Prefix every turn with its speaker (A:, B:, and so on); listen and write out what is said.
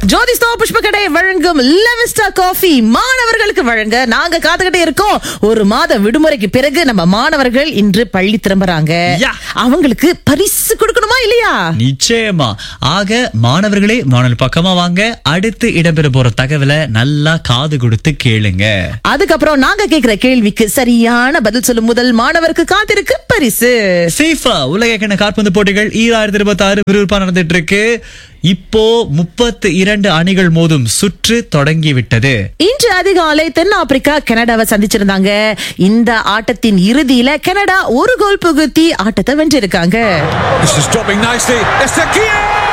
A: ஜோதிஸ்தோ புஷ்பக்கடை வழங்கும் லெவிஸ்டா காஃபி மாணவர்களுக்கு வழங்க நாங்க காத்துக்கிட்டே இருக்கோம் ஒரு மாத விடுமுறைக்கு பிறகு நம்ம மாணவர்கள் இன்று பள்ளி திரும்புறாங்க
B: யா.
A: அவங்களுக்கு பரிசு கொடுக்கணுமா இல்லையா
B: நிச்சயமா ஆக மாணவர்களே மாணவர் பக்கமா வாங்க அடுத்து இடம்பெற போற தகவலை நல்லா காது கொடுத்து கேளுங்க
A: அதுக்கப்புறம் நாங்க கேக்குற கேள்விக்கு சரியான பதில் சொல்லும் முதல் மாணவருக்கு காத்திருக்கு பரிசு
B: சீஃபா உலக கிண காற்பந்து போட்டிகள் ஈராயிரத்தி இருபத்தி ஆறு விறுவிறுப்பா நடந்துட்டு இருக்கு இப்போ முப்பத்து இரண்டு அணிகள் மோதும் சுற்று தொடங்கி விட்டது
A: இன்று அதிகாலை தென்னாப்பிரிக்கா கனடாவை சந்திச்சிருந்தாங்க இந்த ஆட்டத்தின் இறுதியில கனடா ஒரு கோல் புகுத்தி ஆட்டத்தை வென்றிருக்காங்க
C: This is dropping nicely. It's Takia!